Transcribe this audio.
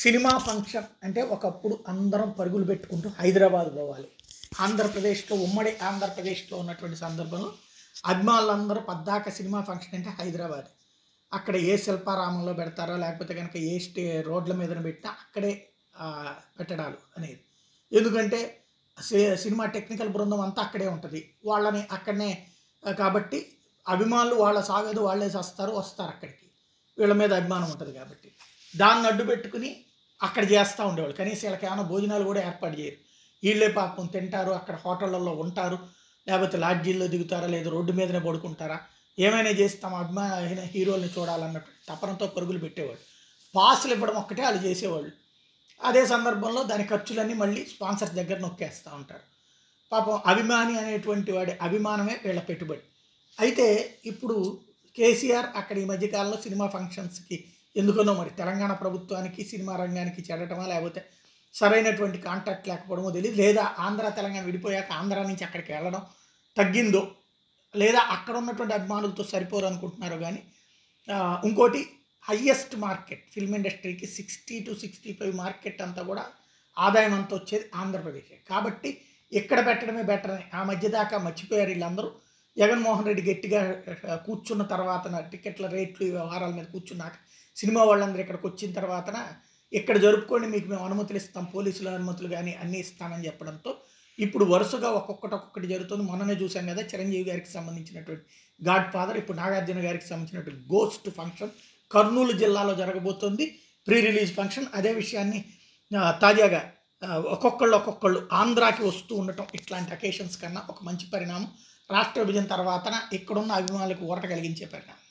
cinema function అంటే ఒకప్పుడు అందరం పరుగులు పెట్టుకుంటూ హైదరాబాద్ పోవాలి ఆంధ్రప్రదేశ్లో ఉమ్మడి ఆంధ్రప్రదేశ్లో ఉన్నటువంటి సందర్భంలో అభిమానులందరూ పద్దాక సినిమా ఫంక్షన్ అంటే హైదరాబాద్ అక్కడ ఏ శిల్పారామంలో పెడతారో లేకపోతే కనుక ఏ స్టే రోడ్ల మీద పెట్టినా అక్కడే ఆ, పెట్టడాలు అనేది ఎందుకంటే సి- సినిమా టెక్నికల్ బృందం అంతా అక్కడే ఉంటుంది వాళ్ళని అక్కడనే ఆ, కాబట్టి అభిమానులు వాళ్ళ సాగదు వాళ్ళే వస్తారు వస్తారు అక్కడికి వీళ్ళ మీద అభిమానం ఉంటుంది కాబట్టి దాన్ని అడ్డు పెట్టుకుని అక్కడ చేస్తూ ఉండేవాళ్ళు కనీసం వీళ్ళకి ఏమైనా భోజనాలు కూడా ఏర్పాటు చేయరు వీళ్ళే పాపం తింటారు అక్కడ హోటళ్ళల్లో ఉంటారు లేకపోతే లాడ్జీల్లో దిగుతారా లేదా రోడ్డు మీదనే పడుకుంటారా ఏమైనా చేసి తమ అభిమాన హీరోల్ని చూడాలన్నట్టు తపనతో పరుగులు పెట్టేవాళ్ళు పాసులు ఇవ్వడం ఒక్కటే వాళ్ళు చేసేవాళ్ళు అదే సందర్భంలో దాని ఖర్చులన్నీ మళ్ళీ స్పాన్సర్స్ దగ్గర నొక్కేస్తూ ఉంటారు పాపం అభిమాని అనేటువంటి వాడి అభిమానమే వీళ్ళ పెట్టుబడి అయితే ఇప్పుడు కేసీఆర్ అక్కడ ఈ మధ్యకాలంలో సినిమా ఫంక్షన్స్కి ఎందుకనో మరి తెలంగాణ ప్రభుత్వానికి సినిమా రంగానికి చెడటమా లేకపోతే సరైనటువంటి కాంటాక్ట్ లేకపోవడమో తెలియదు లేదా ఆంధ్ర తెలంగాణ విడిపోయాక ఆంధ్ర నుంచి అక్కడికి వెళ్ళడం తగ్గిందో లేదా అక్కడ ఉన్నటువంటి అభిమానులతో సరిపోరు అనుకుంటున్నారో కానీ ఆ, ఇంకోటి హయ్యెస్ట్ మార్కెట్ ఫిల్మ్ ఇండస్ట్రీకి sixty two sixty five market అంతా కూడా ఆదాయం అంతా వచ్చేది ఆంధ్రప్రదేశ్ కాబట్టి ఇక్కడ పెట్టడమే బెటర్ అని ఆ మధ్య దాకా మర్చిపోయారు వీళ్ళందరూ జగన్మోహన్ రెడ్డి గట్టిగా ఆ, కూర్చున్న తర్వాత టికెట్ల రేట్లు ఈ వ్యవహారాల మీద కూర్చున్నాక సినిమా వాళ్ళందరూ ఇక్కడికి వచ్చిన తర్వాతన ఇక్కడ జరుపుకోండి మీకు మేము అనుమతులు ఇస్తాం పోలీసుల అనుమతులు కానీ అన్నీ ఇస్తామని చెప్పడంతో ఇప్పుడు వరుసగా ఒక్కొక్కటి ఒక్కొక్కటి జరుగుతుంది మొన్ననే చూసాం కదా చిరంజీవి గారికి సంబంధించినటువంటి గాడ్ ఫాదర్ ఇప్పుడు నాగార్జున గారికి సంబంధించినటువంటి గోస్ట్ ఫంక్షన్ కర్నూలు జిల్లాలో జరగబోతోంది ప్రీ రిలీజ్ ఫంక్షన్ అదే విషయాన్ని ఆ, తాజాగా ఆ, ఒక్కొక్కళ్ళు ఒక్కొక్కళ్ళు ఆంధ్రాకి వస్తూ ఉండటం ఇట్లాంటి అకేషన్స్ కన్నా ఒక మంచి పరిణామం రాష్ట్ర విభజన తర్వాతన ఇక్కడున్న అభిమానులకు ఊరట కలిగించే పరిణామం